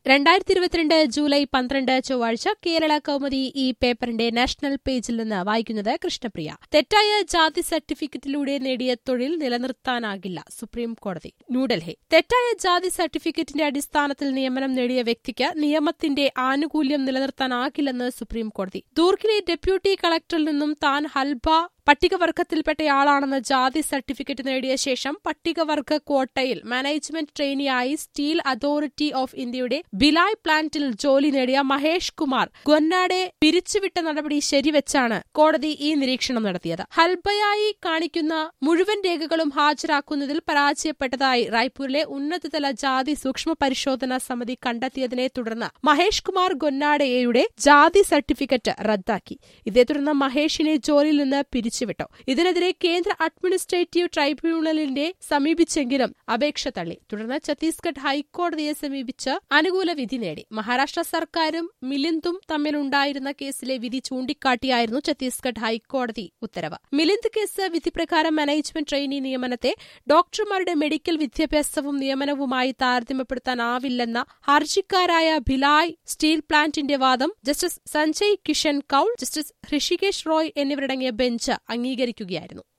രണ്ടായിരത്തി ഇരുപത്തിരണ്ട് ജൂലൈ പന്ത്രണ്ട് ചൊവ്വാഴ്ച കേരള കൗമുദി ഈ പേപ്പറിന്റെ നാഷണൽ പേജിൽ നിന്ന് വായിക്കുന്നത് കൃഷ്ണപ്രിയ തെറ്റായ ജാതി സർട്ടിഫിക്കറ്റിലൂടെ നേടിയ തൊഴിൽ നിലനിർത്താനാകില്ല സുപ്രീം കോടതി ന്യൂഡൽഹി തെറ്റായ ജാതി സർട്ടിഫിക്കറ്റിന്റെ അടിസ്ഥാനത്തിൽ നിയമനം നേടിയ വ്യക്തിക്ക് നിയമത്തിന്റെ ആനുകൂല്യം നിലനിർത്താനാകില്ലെന്ന് സുപ്രീം കോടതി ദൂർക്കിലെ ഡെപ്യൂട്ടി കളക്ടറിൽ നിന്നും താൻ ഹൽബ പട്ടികവർഗത്തിൽപ്പെട്ടയാളാണെന്ന് ജാതി സർട്ടിഫിക്കറ്റ് നേടിയ ശേഷം പട്ടികവർഗ ക്വാട്ടയിൽ മാനേജ്മെന്റ് ട്രെയിനിയായി സ്റ്റീൽ അതോറിറ്റി ഓഫ് ഇന്ത്യയുടെ ബിലായ് പ്ലാന്റിൽ ജോലി നേടിയ മഹേഷ് കുമാർ ഗൊന്നാടെ പിരിച്ചുവിട്ട നടപടി ശരിവെച്ചാണ് കോടതി ഈ നിരീക്ഷണം നടത്തിയത് ഹൽബയായി കാണിക്കുന്ന മുഴുവൻ രേഖകളും ഹാജരാക്കുന്നതിൽ പരാജയപ്പെട്ടതായി റായ്പൂരിലെ ഉന്നതതല ജാതി സൂക്ഷ്മ പരിശോധനാ സമിതി കണ്ടെത്തിയതിനെ തുടർന്ന് മഹേഷ് കുമാർ ഗൊന്നാഡെയുടെ ജാതി സർട്ടിഫിക്കറ്റ് റദ്ദാക്കി ഇതേ തുടർന്ന് മഹേഷിനെ ജോലിയിൽ നിന്ന് പിരിച്ചുവിട്ടു ഇതിനെതിരെ കേന്ദ്ര അഡ്മിനിസ്ട്രേറ്റീവ് ട്രൈബ്യൂണലിന്റെ സമീപിച്ചെങ്കിലും അപേക്ഷ തള്ളി തുടർന്ന് ഛത്തീസ്ഗഡ് ഹൈക്കോടതിയെ സമീപിച്ച് അനുകൂല വിധി നേടി മഹാരാഷ്ട്ര സർക്കാരും മിലിന്ദും തമ്മിലുണ്ടായിരുന്ന കേസിലെ വിധി ചൂണ്ടിക്കാട്ടിയായിരുന്നു ഛത്തീസ്ഗഡ് ഹൈക്കോടതി ഉത്തരവ് മിലിന്ദ് കേസ് വിധിപ്രകാരം മാനേജ്മെന്റ് ട്രെയിനി നിയമനത്തെ ഡോക്ടർമാരുടെ മെഡിക്കൽ വിദ്യാഭ്യാസവും നിയമനവുമായി താരതമ്യപ്പെടുത്താനാവില്ലെന്ന ഹർജിക്കാരായ ഭിലായ് സ്റ്റീൽ പ്ലാന്റിന്റെ വാദം ജസ്റ്റിസ് സഞ്ജയ് കിഷൻ കൌൾ ജസ്റ്റിസ് ഹൃഷികേശ് റോയ് എന്നിവരടങ്ങിയ ബെഞ്ച് അംഗീകരിക്കുകയായിരുന്നു